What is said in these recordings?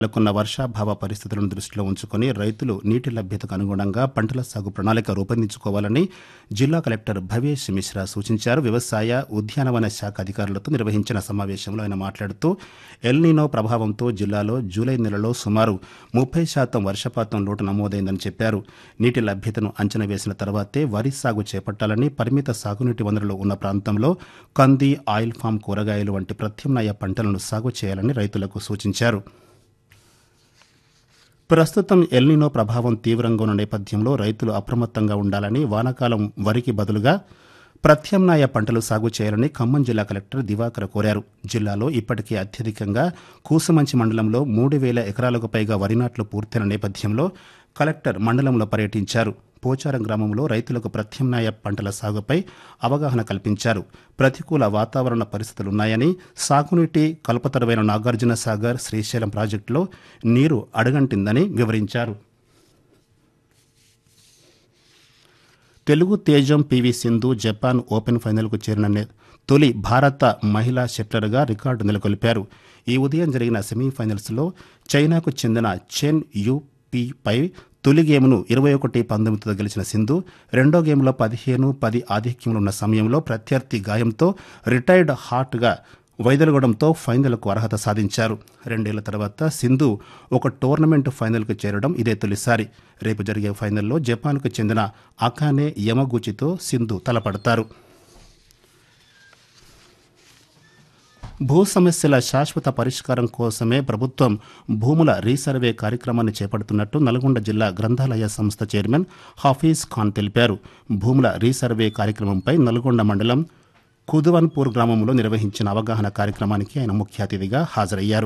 నెలకొన్న వర్షాభావ పరిస్థితులను దృష్టిలో ఉంచుకుని రైతులు నీటి లభ్యతకు అనుగుణంగా పంటల సాగు ప్రణాళిక రూపొందించుకోవాలని జిల్లా కలెక్టర్ భవేష్ మిశ్రా సూచించారు వ్యవసాయ ఉద్యానవన శాఖ అధికారులతో నిర్వహించిన సమావేశంలో ఆయన మాట్లాడుతూ ఎల్నీనో ప్రభావంతో జిల్లాలో జూలై నెలలో సుమారు ముప్పై శాతం వర్షపాతం లోటు నమోదైందని చెప్పారు నీటి లభ్యతను అంచనా వేసిన తర్వాతే వరి సాగు చేపట్టాలని పరిమిత సాగునీటి వనరులు ఉన్న ప్రాంతంలో కంది ఆయిల్ ఫామ్ కూరగాయలు వంటి ప్రత్యామ్నాయ పంటలను సాగు చేయాలని రైతులకు సూచించారు ప్రస్తుతం ఎల్నినో ప్రభావం తీవ్రంగా ఉన్న నేపథ్యంలో రైతులు అప్రమత్తంగా ఉండాలని వానాకాలం వరికి బదులుగా ప్రత్యామ్నాయ పంటలు సాగు చేయాలని ఖమ్మం జిల్లా కలెక్టర్ దివాకర్ కోరారు జిల్లాలో ఇప్పటికే అత్యధికంగా కూసుమంచి మండలంలో మూడు వేల ఎకరాలకు పైగా వరి నాట్లు పూర్తయిన నేపథ్యంలో కలెక్టర్ మండలంలో పర్యటించారు పోచారం గ్రామంలో రైతులకు ప్రత్యామ్నాయ పంటల సాగుపై అవగాహన కల్పించారు ప్రతికూల వాతావరణ పరిస్థితులున్నాయని సాగునీటి కల్పతరువైన నాగార్జున సాగర్ శ్రీశైలం ప్రాజెక్టులో నీరు అడగంటిందని వివరించారు తెలుగు తేజం పివి సింధు జపాన్ ఓపెన్ ఫైనల్కు చేరిన నే- తొలి భారత మహిళా షట్లర్గా రికార్డు నెలకొల్పారు ఈ ఉదయం జరిగిన సెమీఫైనల్స్లో చైనాకు చెందిన చెన్ యుపిపై తొలి గేమ్ను ఇరవై ఒకటి పంతొమ్మిదితో గెలిచిన సింధు రెండో గేమ్లో పదిహేను పది ఆధిక్యంలో ఉన్న సమయంలో ప్రత్యర్థి గాయంతో రిటైర్డ్ హార్ట్గా వైదొలగడంతో ఫైనల్కు అర్హత సాధించారు రెండేళ్ల తర్వాత సింధు ఒక టోర్నమెంట్ ఫైనల్కు చేరడం ఇదే తొలిసారి రేపు జరిగే ఫైనల్లో జపాన్కు చెందిన అకానే యమగూచితో సింధు తలపడతారు భూ సమస్యల శాశ్వత పరిష్కారం కోసమే ప్రభుత్వం భూముల రీసర్వే కార్యక్రమాన్ని చేపడుతున్నట్టు నల్గొండ జిల్లా గ్రంథాలయ సంస్థ చైర్మన్ హఫీజ్ ఖాన్ తెలిపారు భూముల రీసర్వే కార్యక్రమంపై నల్గొండ మండలం కుదువన్పూర్ గ్రామంలో నిర్వహించిన అవగాహన కార్యక్రమానికి ఆయన ముఖ్య అతిథిగా హాజరయ్యారు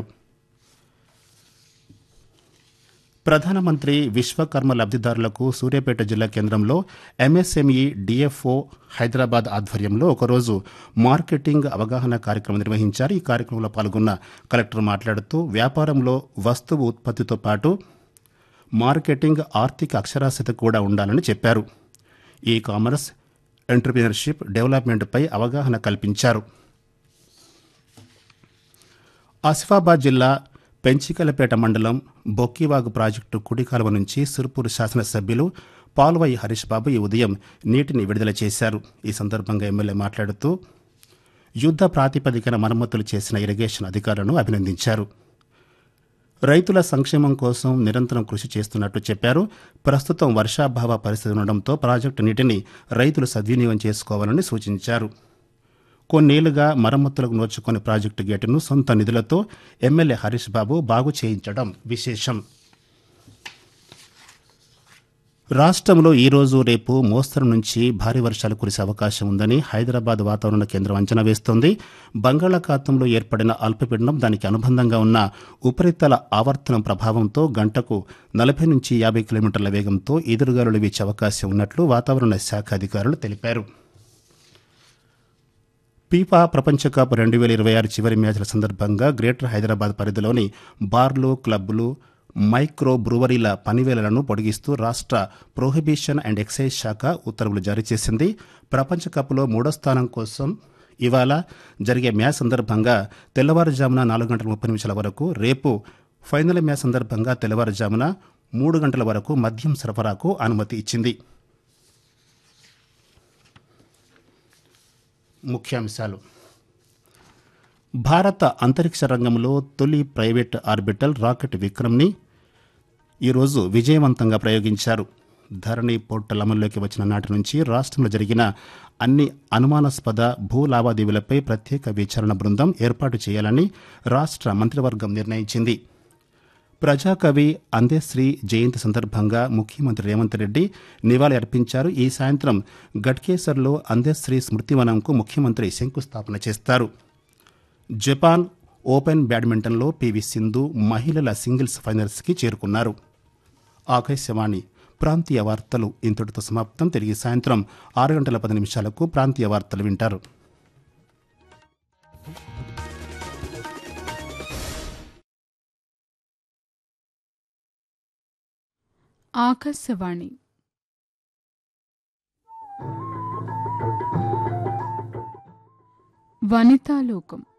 ప్రధానమంత్రి విశ్వకర్మ లబ్ధిదారులకు సూర్యాపేట జిల్లా కేంద్రంలో ఎంఎస్ఎంఈ డిఎఫ్ఓ హైదరాబాద్ ఆధ్వర్యంలో ఒకరోజు మార్కెటింగ్ అవగాహన కార్యక్రమం నిర్వహించారు ఈ కార్యక్రమంలో పాల్గొన్న కలెక్టర్ మాట్లాడుతూ వ్యాపారంలో వస్తువు ఉత్పత్తితో పాటు మార్కెటింగ్ ఆర్థిక అక్షరాస్యత కూడా ఉండాలని చెప్పారు ఈ కామర్స్ ఎంటర్ప్రీనర్షిప్ డెవలప్మెంట్పై అవగాహన కల్పించారు ఆసిఫాబాద్ జిల్లా పెంచికలపేట మండలం బొక్కివాగు ప్రాజెక్టు కుడి కాలువ నుంచి సిర్పూర్ శాసనసభ్యులు పాల్వై హరీష్ బాబు ఈ ఉదయం నీటిని విడుదల చేశారు ఈ సందర్భంగా ఎమ్మెల్యే మాట్లాడుతూ యుద్ధ ప్రాతిపదికన మరమ్మతులు చేసిన ఇరిగేషన్ అధికారులను అభినందించారు రైతుల సంక్షేమం కోసం నిరంతరం కృషి చేస్తున్నట్టు చెప్పారు ప్రస్తుతం వర్షాభావ పరిస్థితి ఉండడంతో ప్రాజెక్టు నీటిని రైతులు సద్వినియోగం చేసుకోవాలని సూచించారు కొన్నేళ్లుగా మరమ్మతులకు నోచుకునే ప్రాజెక్టు గేటును సొంత నిధులతో ఎమ్మెల్యే హరీష్ బాబు బాగు చేయించడం విశేషం రాష్ట్రంలో ఈ రోజు రేపు మోస్తరు నుంచి భారీ వర్షాలు కురిసే అవకాశం ఉందని హైదరాబాద్ వాతావరణ కేంద్రం అంచనా వేస్తోంది బంగాళాఖాతంలో ఏర్పడిన అల్పపీడనం దానికి అనుబంధంగా ఉన్న ఉపరితల ఆవర్తనం ప్రభావంతో గంటకు నలభై నుంచి యాభై కిలోమీటర్ల వేగంతో ఎదురుగాలులు వీచే అవకాశం ఉన్నట్లు వాతావరణ శాఖ అధికారులు తెలిపారు ఫీఫా ప్రపంచ కప్ రెండు వేల ఇరవై ఆరు చివరి మ్యాచ్ల సందర్భంగా గ్రేటర్ హైదరాబాద్ పరిధిలోని బార్లు క్లబ్లు మైక్రో బ్రూవరీల పనివేళలను పొడిగిస్తూ రాష్ట్ర ప్రొహిబిషన్ అండ్ ఎక్సైజ్ శాఖ ఉత్తర్వులు జారీ చేసింది ప్రపంచ కప్లో మూడో స్థానం కోసం ఇవాళ జరిగే మ్యాచ్ సందర్భంగా తెల్లవారుజామున నాలుగు గంటల ముప్పై నిమిషాల వరకు రేపు ఫైనల్ మ్యాచ్ సందర్భంగా తెల్లవారుజామున మూడు గంటల వరకు మద్యం సరఫరాకు అనుమతి ఇచ్చింది ముఖ్యాంశాలు భారత అంతరిక్ష రంగంలో తొలి ప్రైవేట్ ఆర్బిటల్ రాకెట్ విక్రమ్ని ఈరోజు విజయవంతంగా ప్రయోగించారు ధరణి పోర్టల్ అమల్లోకి వచ్చిన నాటి నుంచి రాష్ట్రంలో జరిగిన అన్ని అనుమానాస్పద భూ లావాదేవీలపై ప్రత్యేక విచారణ బృందం ఏర్పాటు చేయాలని రాష్ట్ర మంత్రివర్గం నిర్ణయించింది ప్రజాకవి అందేశ్రీ జయంతి సందర్భంగా ముఖ్యమంత్రి రేవంత్ రెడ్డి నివాళి అర్పించారు ఈ సాయంత్రం గట్కేసర్లో అందేశ్రీ స్మృతివనంకు ముఖ్యమంత్రి శంకుస్థాపన చేస్తారు జపాన్ ఓపెన్ బ్యాడ్మింటన్లో పివి సింధు మహిళల సింగిల్స్ ఫైనల్స్కి చేరుకున్నారు ఆకాశవాణి ప్రాంతీయ వార్తలు ఇంతటితో సమాప్తం తిరిగి సాయంత్రం ఆరు గంటల పది నిమిషాలకు ప్రాంతీయ వార్తలు వింటారు ఆకాశవాణి వనితాలోకం